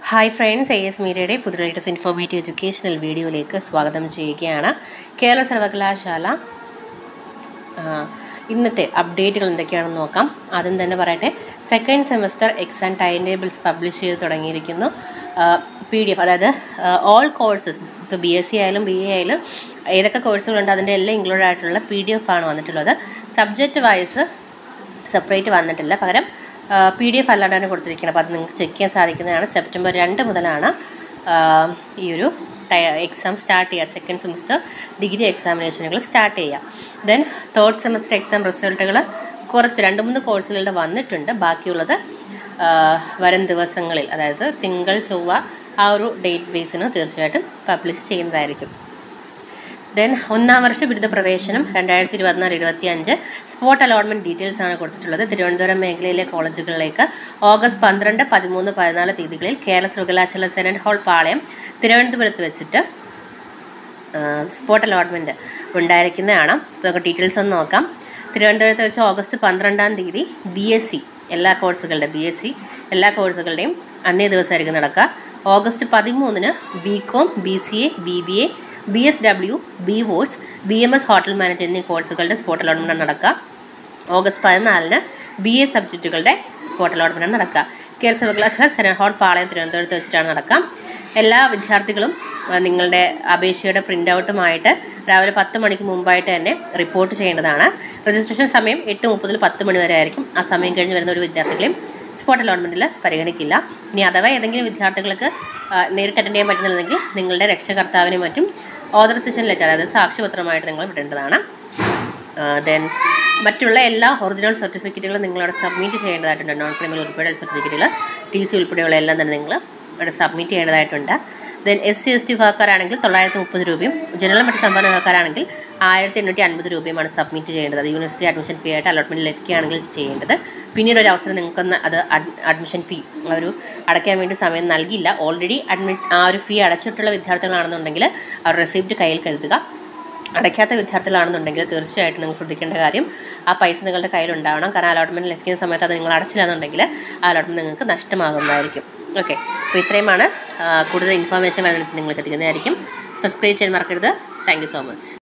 hi friends A S മീഡിയയുടെ പുതിയ latest informative educational വീഡിയോയിലേക്ക് സ്വാഗതം ചെയ്യുകയാണ് കേരള സർവകലാശാല ആ, ഇന്നത്തെ അപ്ഡേറ്റുകൾ എന്തൊക്കെയാണെന്ന് നോക്കാം ആദ്യം തന്നെ പറയട്ടെ second semester exam time tables publish ചെയ്ത് തുടങ്ങിയിരിക്കുന്നു പി ഡി എഫ് അതായത് ഓൾ കോഴ്സസ് ഇപ്പോൾ ബി എസ് സി ആയാലും ബി എ ആയാലും ഏതൊക്കെ കോഴ്സുകളുണ്ട് അതിൻ്റെ എല്ലാം ഇൻക്ലൂഡ് ആയിട്ടുള്ള പി ഡി എഫ് ആണ് വന്നിട്ടുള്ളത് സബ്ജക്റ്റ് വൈസ് സെപ്പറേറ്റ് വന്നിട്ടില്ല പകരം പി ഡി എഫ് അല്ലാണ്ടാണ് കൊടുത്തിരിക്കുന്നത് അപ്പോൾ അത് നിങ്ങൾക്ക് ചെക്ക് ചെയ്യാൻ സാധിക്കുന്നതാണ് സെപ്റ്റംബർ രണ്ട് മുതലാണ് ആ, ഈ ഒരു എക്സാം സ്റ്റാർട്ട് ചെയ്യുക സെക്കൻഡ് സെമസ്റ്റർ ഡിഗ്രി എക്സാമിനേഷനുകൾ സ്റ്റാർട്ട് ചെയ്യുക ദെൻ തേർഡ് സെമസ്റ്റർ എക്സാം റിസൾട്ടുകൾ കുറച്ച് രണ്ട് മൂന്ന് കോഴ്സുകളുടെ വന്നിട്ടുണ്ട് ബാക്കിയുള്ളത് ആ, വരും ദിവസങ്ങളിൽ അതായത് തിങ്കൾ ചൊവ്വ ആ ഒരു ഡേറ്റ് ബേസിന് തീർച്ചയായിട്ടും പബ്ലിഷ് ചെയ്യുന്നതായിരിക്കും ദെൻ ഒന്നാം വർഷ ബിരുദ പ്രവേശനം രണ്ടായിരത്തി ഇരുപത്തിനാല് ഇരുപത്തി അഞ്ച് സ്പോട്ട് അലോട്ട്മെൻറ്റ് ഡീറ്റെയിൽസ് ആണ് കൊടുത്തിട്ടുള്ളത് തിരുവനന്തപുരം മേഖലയിലെ കോളേജുകളിലേക്ക് ഓഗസ്റ്റ് പന്ത്രണ്ട് പതിമൂന്ന് പതിനാല് തീയതികളിൽ കേരള സർവകലാശാല സെനറ്റ് ഹാൾ പാളയം തിരുവനന്തപുരത്ത് വെച്ചിട്ട് സ്പോട്ട് അലോട്ട്മെൻറ്റ് ഉണ്ടായിരിക്കുന്നതാണ് അപ്പോൾ നമുക്ക് ഡീറ്റെയിൽസ് ഒന്ന് നോക്കാം തിരുവനന്തപുരത്ത് വെച്ച് ഓഗസ്റ്റ് പന്ത്രണ്ടാം തീയതി ബി എസ് സി എല്ലാ കോഴ്സുകളുടെ ബി എസ് സി എല്ലാ കോഴ്സുകളുടെയും അന്നേ ദിവസമായിരിക്കും നടക്കുക ഓഗസ്റ്റ് പതിമൂന്നിന് B com B C A B B A B S W B വോട്സ് B M S hotel manage എന്നീ കോഴ്സുകളുടെ സ്പോട്ട് അലോട്ട്മെൻറ്റ് നടക്കുക ഓഗസ്റ്റ് പതിനാലിന് ബി എ സബ്ജക്റ്റുകളുടെ സ്പോട്ട് അലോട്ട്മെൻറ്റ് നടക്കുക കേരള സർവകലാശാല സെനറ്റ് ഹാൾ പാളയം തിരുവനന്തപുരത്ത് വെച്ചിട്ടാണ് നടക്കുക എല്ലാ വിദ്യാർത്ഥികളും ആ, നിങ്ങളുടെ അപേക്ഷയുടെ പ്രിൻ്റ് ഔട്ടുമായിട്ട് രാവിലെ പത്ത് മണിക്ക് മുമ്പായിട്ട് തന്നെ റിപ്പോർട്ട് ചെയ്യേണ്ടതാണ് രജിസ്ട്രേഷൻ സമയം എട്ട് മുപ്പതിൽ പത്ത് മണി വരെ ആയിരിക്കും ആ സമയം കഴിഞ്ഞ് വരുന്ന ഒരു വിദ്യാർത്ഥികളെയും സ്പോട്ട് അലോട്ട്മെൻറ്റിൽ പരിഗണിക്കില്ല ഇനി അഥവാ ഏതെങ്കിലും വിദ്യാർത്ഥികൾക്ക് ആ, നേരിട്ട് അറ്റൻഡ് ചെയ്യാൻ പറ്റുന്നില്ലെങ്കിൽ നിങ്ങളുടെ രക്ഷകർത്താവിനും മറ്റും ഓതറൈസേഷൻ ലെറ്റർ അതായത് സാക്ഷ്യപത്രമായിട്ട് നിങ്ങൾ വിടേണ്ടതാണ് ദെൻ മറ്റുള്ള എല്ലാ ഒറിജിനൽ സർട്ടിഫിക്കറ്റുകളും നിങ്ങളവിടെ സബ്മിറ്റ് ചെയ്യേണ്ടതായിട്ടുണ്ട് നോൺ ക്രിമിനൽ ഉൾപ്പെടെ സർട്ടിഫിക്കറ്റുകൾ ടി സി ഉൾപ്പെടെയുള്ള എല്ലാം തന്നെ നിങ്ങൾ അവിടെ സബ്മിറ്റ് ചെയ്യേണ്ടതായിട്ടുണ്ട് then S C S T വിഭാഗക്കാരാണെങ്കിൽ തൊള്ളായിരത്തി മുപ്പത് രൂപയും ജനറൽ മറ്റ് സംഭരണ വിഭാഗക്കാരാണെങ്കിൽ ആയിരത്തി എണ്ണൂറ്റി അൻപത് രൂപയുമാണ് സബ്മിറ്റ് ചെയ്യേണ്ടത് അത് യൂണിവേഴ്സിറ്റി അഡ്മിഷൻ ഫീ ആയിട്ട് അലോട്ട്മെൻറ്റ് ലഭിക്കുകയാണെങ്കിൽ ചെയ്യേണ്ടത് പിന്നീട് ഒരു അവസരം നിങ്ങൾക്കൊന്ന് അത് അഡ്മിഷൻ ഫീ ഒരു അടയ്ക്കാൻ വേണ്ടി സമയം നൽകില്ല ഓൾറെഡി അഡ്മിറ്റ് ആ ഒരു ഫീ അടച്ചിട്ടുള്ള വിദ്യാർത്ഥികളാണെന്നുണ്ടെങ്കിൽ അവർ റെസിപ്റ്റ് കയ്യിൽ കരുതുക അടയ്ക്കാത്ത വിദ്യാർത്ഥികളാണെന്നുണ്ടെങ്കിൽ തീർച്ചയായിട്ടും നിങ്ങൾ ശ്രദ്ധിക്കേണ്ട കാര്യം ആ പൈസ നിങ്ങളുടെ കയ്യിലുണ്ടാവണം കാരണം അലോട്ട്മെൻറ്റ് ലഭിക്കുന്ന സമയത്ത് അത് നിങ്ങൾ അടച്ചില്ല എന്നുണ്ടെങ്കിൽ ആ അലോട്ട്മെൻറ്റ് നിങ്ങൾക്ക് നഷ്ടമാകുന്നതായിരിക്കും ഓക്കെ അപ്പോൾ ഇത്രയുമാണ് ആ, കൂടുതൽ ഇൻഫർമേഷൻ വരുന്നത് നിങ്ങൾക്ക് എത്തിക്കുന്നതായിരിക്കും സബ്സ്ക്രൈബ് ചെയ്യാൻ മറക്കരുത് താങ്ക് യു സോ മച്ച്